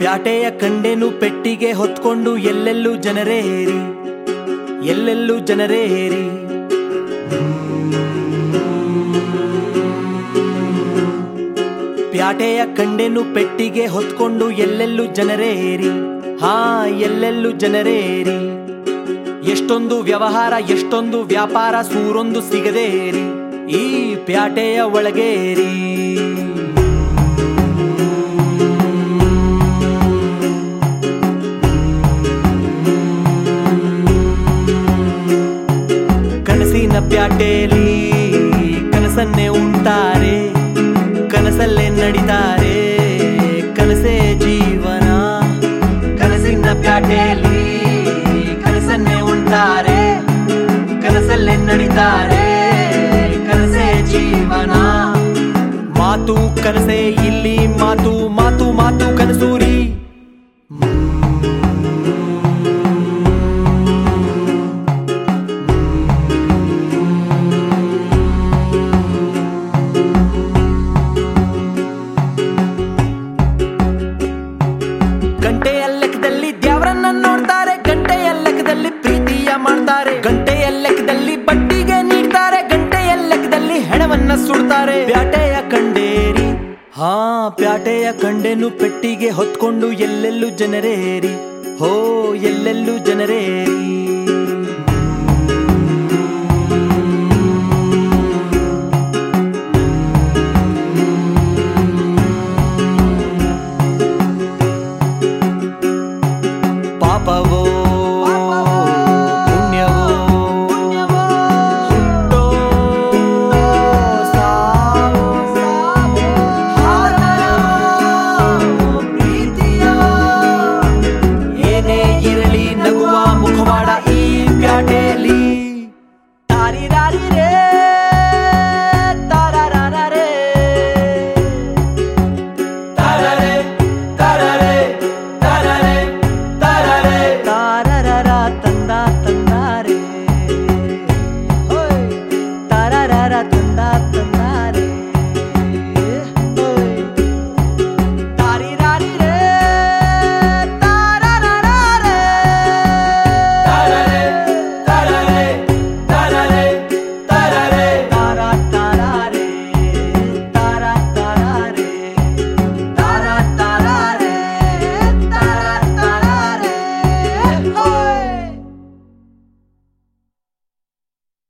ಪ್ಯಾಟೆಯ ಕಂಡೆನು ಪೆಟ್ಟಿಗೆ ಹೊತ್ಕೊಂಡು ಎಲ್ಲೆಲ್ಲೂ ಜನರೇ ಹೇರಿ ಎಲ್ಲೆಲ್ಲೂ ಜನರೇ ಹೇರಿ ಪ್ಯಾಟೆಯ ಕಂಡೆನು ಪೆಟ್ಟಿಗೆ ಹೊತ್ಕೊಂಡು ಎಲ್ಲೆಲ್ಲೂ ಜನರೇ ಏರಿ ಹಾ ಎಲ್ಲೆಲ್ಲೂ ಜನರೇ ಏರಿ ಎಷ್ಟೊಂದು ವ್ಯವಹಾರ ಎಷ್ಟೊಂದು ವ್ಯಾಪಾರ ಸೂರೊಂದು ಸಿಗದೆ ಏರಿ ಈ ಪ್ಯಾಟೆಯ ಒಳಗೆ ಏರಿ ಕನಸಿನ ಪ್ಯಾಟೆಯಲ್ಲಿ ಕನಸನ್ನೇ ಉಂಟಾರೆ ಕನಸಲ್ಲೇ ನಡಿತಾರೆ ಕನಸೇ ಜೀವನ ಕನಸಿನ ಪ್ಯಾಟೆಯಲ್ಲಿ ಕನಸನ್ನೇ ಉಂಟಾರೆ ಕನಸಲ್ಲೇ ನಡಿತಾರೆ ಕನಸೇ ಜೀವನ ಮಾತು ಕನಸೇ ಇಲ್ಲಿ ಮಾತು ಮಾತು ಮಾತು ಕನಸೂರಿ ಗಂಟೆಯ ಲೆಕ್ಕದಲ್ಲಿ ದ್ಯಾವರನ್ನ ನೋಡ್ತಾರೆ ಗಂಟೆಯ ಲೆಕ್ಕದಲ್ಲಿ ಪ್ರೀತಿಯ ಮಾಡ್ತಾರೆ ಗಂಟೆಯ ಲೆಕ್ಕದಲ್ಲಿ ಬಡ್ಡಿಗೆ ನೀಡ್ತಾರೆ ಗಂಟೆಯ ಲೆಕ್ಕದಲ್ಲಿ ಹೆಣವನ್ನ ಸುಡ್ತಾರೆ ಪ್ಯಾಟೆಯ ಕಂಡೇರಿ ಹಾ ಪ್ಯಾಟೆಯ ಕಂಡೆನು ಪೆಟ್ಟಿಗೆ ಹೊತ್ಕೊಂಡು ಎಲ್ಲೆಲ್ಲೂ ಜನರೇರಿ ಹೋ ಎಲ್ಲೆಲ್ಲೂ ಜನರೇರಿ ಪಾಪವೋ ಪುಣ್ಯವೋ ಹುಟ್ಟೋ ಸಾವೋ ಆದರವೋ ಪ್ರೀತಿಯೋ ಏನೇ ಇರಲಿ ನಗುವ ಮುಖವಾಡ ಈ ಪ್ಯಾಟೆಯಲ್ಲಿ ತಾರಿರಾರಿ ರೇ ತಾರಾರಾರೇ ತಾರರೆ ತಾರರೆ ತಾರರೆ ತಾರರೆ ತಾರರರ ತಂದ